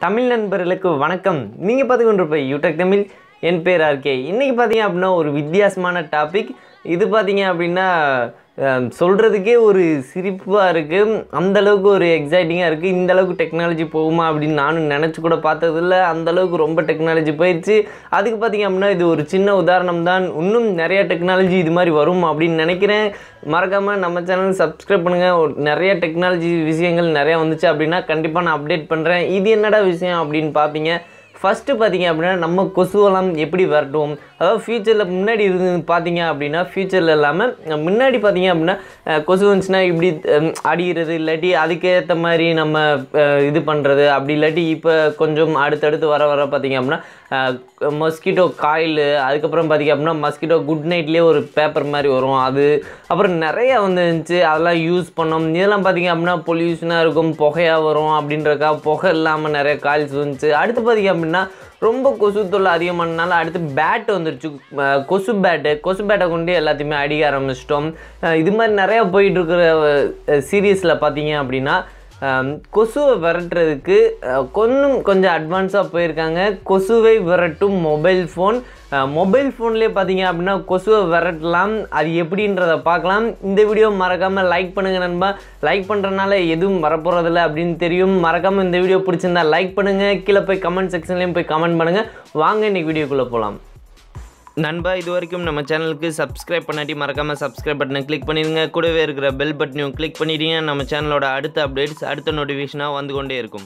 தமிழ் நண்பர்களுக்கு வணக்கம் நீங்கள் பார்த்து கொண்டிருப்ப யூடெக் தமிழ் என் பேர் ஆர்கே இன்றைக்கி பார்த்தீங்க அப்படின்னா ஒரு வித்தியாசமான டாபிக் இது பார்த்தீங்க அப்படின்னா அஹ், சொல்கிறதுக்கே ஒரு சிரிப்பாக இருக்குது அந்தளவுக்கு ஒரு எக்ஸைட்டிங்காக இருக்குது இந்த அளவுக்கு டெக்னாலஜி போகுமா அப்படின்னு நானும் நினச்சி கூட பார்த்ததில்ல அந்த அளவுக்கு ரொம்ப டெக்னாலஜி போயிடுச்சு அதுக்கு பார்த்தீங்க அப்படின்னா இது ஒரு சின்ன உதாரணம் தான் இன்னும் நிறைய டெக்னாலஜி இது மாதிரி வரும் அப்படின்னு நினைக்கிறேன் மறக்காமல் நம்ம சேனல் சப்ஸ்கிரைப் பண்ணுங்கள் நிறைய டெக்னாலஜி விஷயங்கள் நிறையா வந்துச்சு அப்படின்னா கண்டிப்பாக நான் அப்டேட் பண்ணுறேன் இது என்னடா விஷயம் அப்படின்னு பார்ப்பீங்க ஃபஸ்ட்டு பார்த்தீங்க அப்படின்னா நம்ம கொசுவெல்லாம் எப்படி விரட்டுவோம் அதாவது ஃபியூச்சரில் முன்னாடி இருந்து பார்த்தீங்க அப்படின்னா ஃபியூச்சரில் இல்லாமல் முன்னாடி பார்த்தீங்க அப்படின்னா அஹ், கொசு வந்துச்சுன்னா இப்படி அஹ், அடிக்கிறது இல்லாட்டி அதுக்கேற்ற மாதிரி நம்ம அஹ், இது பண்ணுறது அப்படி இல்லாட்டி இப்போ கொஞ்சம் அடுத்தடுத்து வர வர பார்த்தீங்க அப்படின்னா மஸ்கிட்டோ காயில் அதுக்கப்புறம் பார்த்தீங்க அப்படின்னா மஸ்கிட்டோ குட் நைட்லேயே ஒரு பேப்பர் மாதிரி வரும் அது அப்புறம் நிறைய வந்துருந்துச்சு அதெல்லாம் யூஸ் பண்ணோம் இதெல்லாம் பார்த்தீங்க அப்படின்னா பொல்யூஷனாக இருக்கும் புகையாக வரும் அப்படின்றக்கா புகை இல்லாமல் நிறைய கால்ஸ் வந்துச்சு அடுத்து பார்த்தீங்க அப்படின்னா ரொம்ப கொசு தொல்லை அதிகமானனால அடுத்து பேட் வந்துருச்சு அஹ் கொசு பேட்டு கொசு பேட்டை கொண்டு எல்லாத்தையுமே அடிக்க ஆரம்பிச்சிட்டோம் அஹ் இது மாதிரி நிறையா போயிட்டு இருக்கிற சீரீஸில் பார்த்தீங்க அப்படின்னா அஹ் கொசுவை விரட்டுறதுக்கு அஹ் கொஞ்சம் கொஞ்சம் அட்வான்ஸாக போயிருக்காங்க கொசுவை விரட்டும் மொபைல் ஃபோன் மொபைல் ஃபோன்லேயே பார்த்தீங்க அப்படின்னா கொசுவை விரட்டலாம் அது எப்படின்றத பார்க்கலாம் இந்த வீடியோ மறக்காமல் லைக் பண்ணுங்கள் நண்பா லைக் பண்ணுறதுனால எதுவும் வரப்போகிறதில்ல அப்படின்னு தெரியும் மறக்காமல் இந்த வீடியோ பிடிச்சிருந்தா லைக் பண்ணுங்கள் கீழே போய் கமெண்ட் செக்ஷன்லேயும் போய் கமெண்ட் பண்ணுங்கள் வாங்க இன்னைக்கு வீடியோக்குள்ளே போகலாம் நண்பா இது வரைக்கும் நம்ம சேனலுக்கு சப்ஸ்கிரைப் பண்ணாட்டி மறக்காமல் சப்ஸ்கிரைப் பட்டனை கிளிக் பண்ணிடுங்க கூடவே இருக்கிற பெல் பட்டனையும் கிளிக் பண்ணிட்டீங்க நம்ம சேனலோட அடுத்த அப்டேட்ஸ் அடுத்த நோட்டிஃபிகேஷனாக வந்து கொண்டே இருக்கும்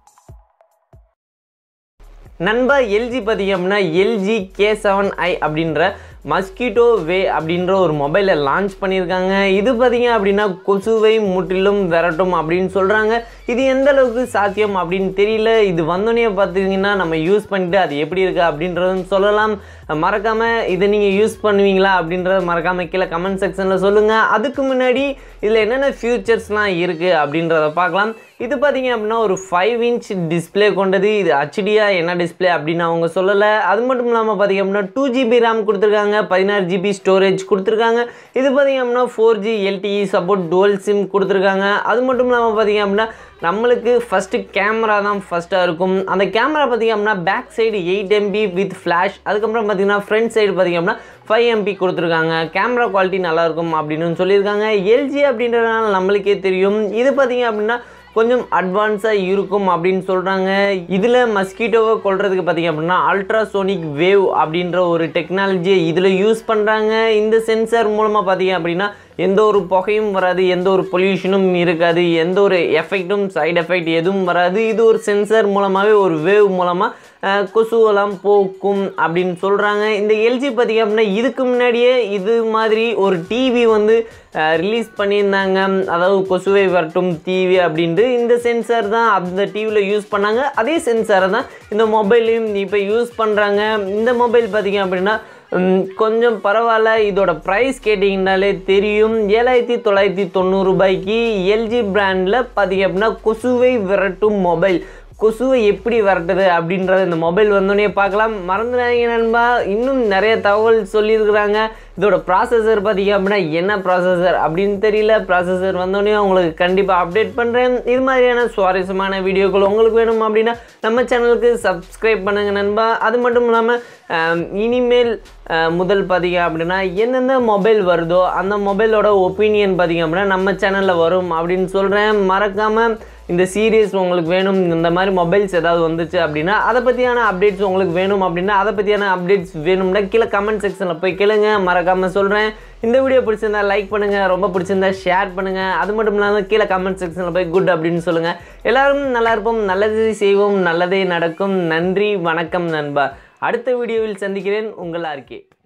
நண்பா எல்ஜி பார்த்தீங்க அப்படின்னா எல்ஜி கே செவன் ஐ அப்படின்ற மஸ்கிட்டோ வே அப்படின்ற ஒரு மொபைலை லான்ச் பண்ணியிருக்காங்க இது பார்த்தீங்க அப்படின்னா கொசுவை முற்றிலும் விரட்டும் அப்படின்னு சொல்கிறாங்க இது எந்த அளவுக்கு சாத்தியம் அப்படின்னு தெரியல இது வந்தோடனே பார்த்தீங்கன்னா நம்ம யூஸ் பண்ணிட்டு அது எப்படி இருக்கு அப்படின்றதும் சொல்லலாம் மறக்காமல் இதை நீங்கள் யூஸ் பண்ணுவீங்களா அப்படின்றத மறக்காமல் கீழே கமெண்ட் செக்ஷனில் சொல்லுங்கள் அதுக்கு முன்னாடி இதில் என்னென்ன ஃபியூச்சர்ஸ்லாம் இருக்குது அப்படின்றத பார்க்கலாம் இது பார்த்தீங்க அப்படின்னா ஒரு ஃபைவ் இன்ச் டிஸ்ப்ளே கொண்டது இது ஹச்டியா என்ன டிஸ்ப்ளே அப்படின்னு அவங்க சொல்லலை அது மட்டும் இல்லாமல் பார்த்தீங்க அப்படின்னா டூ ஜிபி ரேம் கொடுத்துருக்காங்க பதினாறு ஜிபி ஸ்டோரேஜ் கொடுத்துருக்காங்க இது பார்த்தீங்க அப்படின்னா four G LTE support dual SIM கொடுத்துருக்காங்க அது மட்டும் இல்லாமல் பார்த்தீங்க அப்படின்னா நம்மளுக்கு ஃபஸ்ட்டு கேமரா தான் ஃபஸ்ட்டாக இருக்கும் அந்த கேமரா பார்த்தீங்க அப்படின்னா back side eight MB with flash அதுக்கப்புறம் பார்த்தீங்கன்னா ஃப்ரண்ட் சைடு பார்த்தீங்க அப்படின்னா ஃபைவ் எம்பி கொடுத்துருக்காங்க கேமரா குவாலிட்டி நல்லாயிருக்கும் அப்படின்னு சொல்லியிருக்காங்க எல்ஜி அப்படின்றதுனால நம்மளுக்கே தெரியும் இது பார்த்தீங்க அப்படின்னா கொஞ்சம் அட்வான்ஸாக இருக்கும் அப்படின்னு சொல்கிறாங்க இதில் மஸ்கிட்டோவை கொல்றதுக்கு பார்த்தீங்க அப்படின்னா அல்ட்ராசோனிக் வேவ் அப்படின்ற ஒரு டெக்னாலஜியை இதில் யூஸ் பண்ணுறாங்க இந்த சென்சார் மூலமாக பார்த்தீங்க அப்படின்னா எந்த ஒரு புகையும் வராது எந்த ஒரு பொல்யூஷனும் இருக்காது எந்த ஒரு எஃபெக்ட்டும் சைடு எஃபெக்ட் எதுவும் வராது இது ஒரு சென்சார் மூலமாகவே ஒரு வேவ் மூலமாக கொசுவெல்லாம் போக்கும் அப்படின்னு சொல்கிறாங்க இந்த எல்ஜி பார்த்திங்க அப்படின்னா இதுக்கு முன்னாடியே இது மாதிரி ஒரு டிவி வந்து ரிலீஸ் பண்ணியிருந்தாங்க அதாவது கொசுவை வரட்டும் டிவி அப்படின்ட்டு இந்த சென்சார் தான் அந்த டிவியில் யூஸ் பண்ணாங்க அதே சென்சாரை தான் இந்த மொபைல்லையும் இப்போ யூஸ் பண்ணுறாங்க இந்த மொபைல் பார்த்திங்க அப்படின்னா ம், கொஞ்சம் பரவாயில்ல இதோட ப்ரைஸ் கேட்டிங்கனாலே தெரியும் ஏழாயிரத்தி தொள்ளாயிரத்தி தொண்ணூறு ரூபாய்க்கு எல்ஜி பிராண்டில் பார்த்தீங்க அப்படின்னா கொசுவை விரட்டும் மொபைல் கொசுவை எப்படி விரட்டுது அப்படின்றத இந்த மொபைல் வந்தோடனே பார்க்கலாம் மறந்துடாதீங்க நண்பா இன்னும் நிறைய தகவல் சொல்லியிருக்கிறாங்க இதோட ப்ராசஸர் பார்த்தீங்க அப்படின்னா என்ன ப்ராசஸர் அப்படின்னு தெரியல ப்ராசஸர் வந்தோடனே உங்களுக்கு கண்டிப்பாக அப்டேட் பண்ணுறேன் இது மாதிரியான சுவாரஸ்யமான வீடியோக்கள் உங்களுக்கு வேணும் அப்படின்னா நம்ம சேனலுக்கு சப்ஸ்கிரைப் பண்ணுங்க நண்பா அது மட்டும் இல்லாமல் ஆம், இனிமேல் ஆ, முதல் பார்த்தீங்க அப்படின்னா எந்தெந்த மொபைல் வருதோ அந்த மொபைலோட ஒப்பீனியன் பார்த்தீங்க அப்படின்னா நம்ம சேனலில் வரும் அப்படின்னு சொல்கிறேன் மறக்காமல் இந்த சீரியஸ் உங்களுக்கு வேணும் இந்த மாதிரி மொபைல்ஸ் ஏதாவது வந்துச்சு அப்படின்னா அதை பற்றியான அப்டேட்ஸ் உங்களுக்கு வேணும் அப்படின்னா அதை பற்றியான அப்டேட்ஸ் வேணும்னா கீழே கமெண்ட் செக்ஷனில் போய் கேளுங்க மறக்காமல் சொல்கிறேன் இந்த வீடியோ பிடிச்சிருந்தா லைக் பண்ணுங்கள் ரொம்ப பிடிச்சிருந்தா ஷேர் பண்ணுங்கள் அது மட்டும் இல்லாமல் கீழே கமெண்ட் செக்ஷனில் போய் குட் அப்படின்னு சொல்லுங்கள் எல்லாரும் நல்லா இருப்போம் நல்லது செய்வோம் நல்லதே நடக்கும் நன்றி வணக்கம் நண்பா அடுத்த வீடியோவில் சந்திக்கிறேன் உங்கள் ஆர்கே